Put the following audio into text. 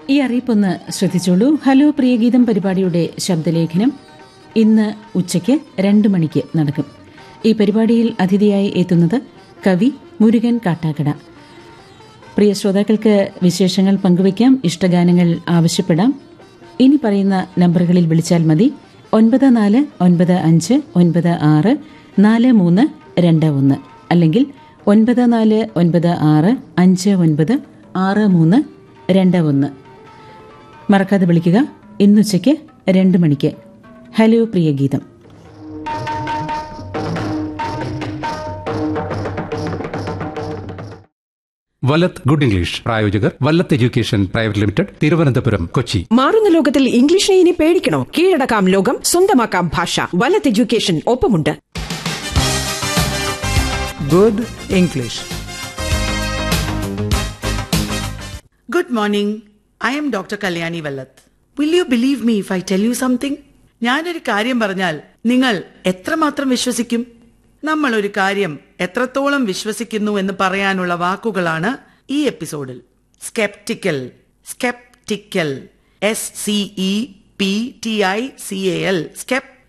ഈ അറിയിപ്പൊന്ന് ശ്രദ്ധിച്ചോളൂ ഹലോ പ്രിയഗീതം പരിപാടിയുടെ ശബ്ദലേഖനം ഇന്ന് ഉച്ചയ്ക്ക് രണ്ട് മണിക്ക് നടക്കും ഈ പരിപാടിയിൽ അതിഥിയായി എത്തുന്നത് കവി മുരുകൻ കാട്ടാക്കട പ്രിയ ശ്രോതാക്കൾക്ക് വിശേഷങ്ങൾ പങ്കുവയ്ക്കാം ഇഷ്ടഗാനങ്ങൾ ആവശ്യപ്പെടാം ഇനി പറയുന്ന നമ്പറുകളിൽ വിളിച്ചാൽ മതി ഒൻപത് നാല് ഒൻപത് അഞ്ച് ഒൻപത് ആറ് നാല് മൂന്ന് രണ്ട് ഒന്ന് അല്ലെങ്കിൽ ഒൻപത് നാല് ഒൻപത് ആറ് അഞ്ച് ഒൻപത് ആറ് മൂന്ന് രണ്ട് ഒന്ന് മറക്കാതെ വിളിക്കുക ഇന്നുച്ചയ്ക്ക് രണ്ട് മണിക്ക് ഹലോ പ്രിയ ഗീതം വല്ലത്ത് ഗുഡ് ഇംഗ്ലീഷ് പ്രായോജകർ Vallath Education Private Limited Thiruvananthapuram Kochi മാറുന്ന ലോകത്തിൽ ഇംഗ്ലീഷിനെ ഇനി പേടിക്കണോ കീഴടക്കാം ലോകം സ്വന്തമാക്കാം ഭാഷ വലത്ത് എഡ്യൂക്കേഷൻ ഒപ്പമുണ്ട് Good English. Good morning. I am Dr. Kalyani Vallat. Will you believe me if I tell you something? ഞാനൊരു കാര്യം പറഞ്ഞാൽ നിങ്ങൾ എത്രമാത്രം വിശ്വസിക്കും നമ്മൾ ഒരു കാര്യം എത്രത്തോളം വിശ്വസിക്കുന്നു എന്ന് പറയാനുള്ള വാക്കുകളാണ് ഈ എപ്പിസോഡിൽ sceptical sceptical S C E P T I C A L സ്കെപ്